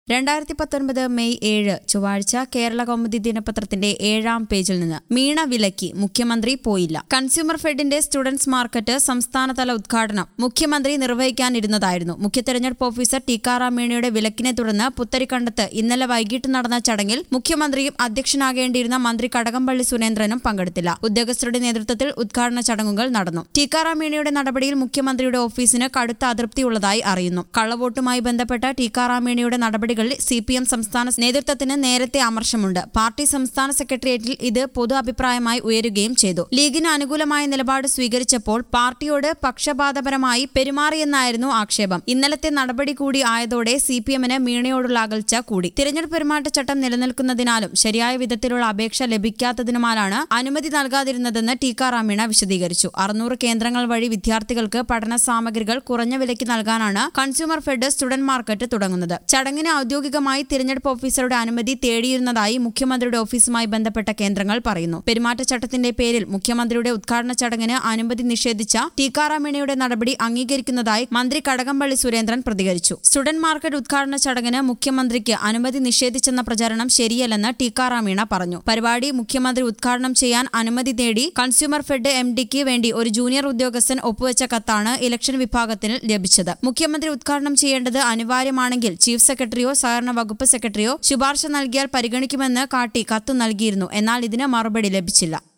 രണ്ടായിരത്തി പത്തൊൻപത് മെയ് ഏഴ് ചൊവ്വാഴ്ച കേരള കൗമുദി ദിനപത്രത്തിന്റെ ഏഴാം പേജിൽ നിന്ന് മീണ വിലക്കി മുഖ്യമന്ത്രി പോയില്ല കൺസ്യൂമർ ഫെഡിന്റെ സ്റ്റുഡൻസ് മാർക്കറ്റ് സംസ്ഥാനതല ഉദ്ഘാടനം മുഖ്യമന്ത്രി നിർവഹിക്കാനിരുന്നതായിരുന്നു മുഖ്യ തെരഞ്ഞെടുപ്പ് ഓഫീസർ ടിക്കാറാം മീണയുടെ വിലക്കിനെ തുടർന്ന് പുത്തരിക്കണ്ടത്ത് ഇന്നലെ വൈകിട്ട് നടന്ന ചടങ്ങിൽ മുഖ്യമന്ത്രിയും അധ്യക്ഷനാകേണ്ടിയിരുന്ന മന്ത്രി കടകംപള്ളി സുരേന്ദ്രനും പങ്കെടുത്തില്ല ഉദ്യോഗസ്ഥരുടെ നേതൃത്വത്തിൽ ഉദ്ഘാടന ചടങ്ങുകൾ നടന്നു ടിക്കാറാം മീണയുടെ നടപടിയിൽ മുഖ്യമന്ത്രിയുടെ ഓഫീസിന് കടുത്ത അതൃപ്തിയുള്ളതായി അറിയുന്നു കള്ളവോട്ടുമായി ബന്ധപ്പെട്ട ടിക്കാറാം മീണയുടെ നടപടികളിൽ സി പി എം സംസ്ഥാന നേതൃത്വത്തിന് നേരത്തെ അമർഷമുണ്ട് പാർട്ടി സംസ്ഥാന സെക്രട്ടേറിയറ്റിൽ ഇത് പൊതു അഭിപ്രായമായി ഉയരുകയും ചെയ്തു ലീഗിന് അനുകൂലമായ നിലപാട് സ്വീകരിച്ചപ്പോൾ പാർട്ടിയോട് പക്ഷപാതപരമായി പെരുമാറിയെന്നായിരുന്നു ആക്ഷേപം ഇന്നലത്തെ നടപടി കൂടി ആയതോടെ സി പി എമ്മിന് മീണയോടുള്ള അകൽച്ച കൂടി തിരഞ്ഞെടുപ്പ് പെരുമാറ്റച്ചട്ടം നിലനിൽക്കുന്നതിനാലും ശരിയായ വിധത്തിലുള്ള അപേക്ഷ ലഭിക്കാത്തതിനുമാലാണ് അനുമതി നൽകാതിരുന്നതെന്ന് ടിക്കാറാം മീണ വിശദീകരിച്ചു അറുന്നൂറ് കേന്ദ്രങ്ങൾ വഴി വിദ്യാർത്ഥികൾക്ക് പഠന സാമഗ്രികൾ കുറഞ്ഞ വിലയ്ക്ക് നൽകാനാണ് കൺസ്യൂമർ ഫെഡ് സ്റ്റുഡന്റ് മാർക്കറ്റ് തുടങ്ങുന്നത് ചടങ്ങിന് ഔദ്യോഗികമായി തിരഞ്ഞെടുപ്പ് ഓഫീസറുടെ അനുമതി തേടിയിരുന്നതായി മുഖ്യമന്ത്രിയുടെ ഓഫീസുമായി ബന്ധപ്പെട്ട കേന്ദ്രങ്ങൾ പറയുന്നു പെരുമാറ്റച്ചട്ടത്തിന്റെ പേരിൽ മുഖ്യമന്ത്രിയുടെ ഉദ്ഘാടന ചടങ്ങിന് അനുമതി നിഷേധിച്ച ടിക്കാറാം മീണയുടെ നടപടി അംഗീകരിക്കുന്നതായി മന്ത്രി കടകംപള്ളി സുരേന്ദ്രൻ പ്രതികരിച്ചു സ്റ്റുഡന്റ് മാർക്കറ്റ് ഉദ്ഘാടന ചടങ്ങിന് മുഖ്യമന്ത്രിക്ക് അനുമതി നിഷേധിച്ചെന്ന പ്രചരണം ശരിയല്ലെന്ന് ടിക്കാറാം മീണ പറഞ്ഞു പരിപാടി മുഖ്യമന്ത്രി ഉദ്ഘാടനം ചെയ്യാൻ അനുമതി നേടി കൺസ്യൂമർ ഫെഡ് എം ഡിക്ക് വേണ്ടി ഒരു ജൂനിയർ ഉദ്യോഗസ്ഥൻ ഒപ്പുവെച്ച കത്താണ് ഇലക്ഷൻ വിഭാഗത്തിന് ലഭിച്ചത് മുഖ്യമന്ത്രി ഉദ്ഘാടനം ചെയ്യേണ്ടത് അനിവാര്യമാണെങ്കിൽ ചീഫ് സെക്രട്ടറിയോ സഹകരണ വകുപ്പ് സെക്രട്ടറിയോ ശുപാർശ നൽകിയാൽ പരിഗണിക്കുമെന്ന് കാട്ടി കത്ത് നൽകിയിരുന്നു എന്നാൽ ഇതിന് മറുപടി ലഭിച്ചില്ല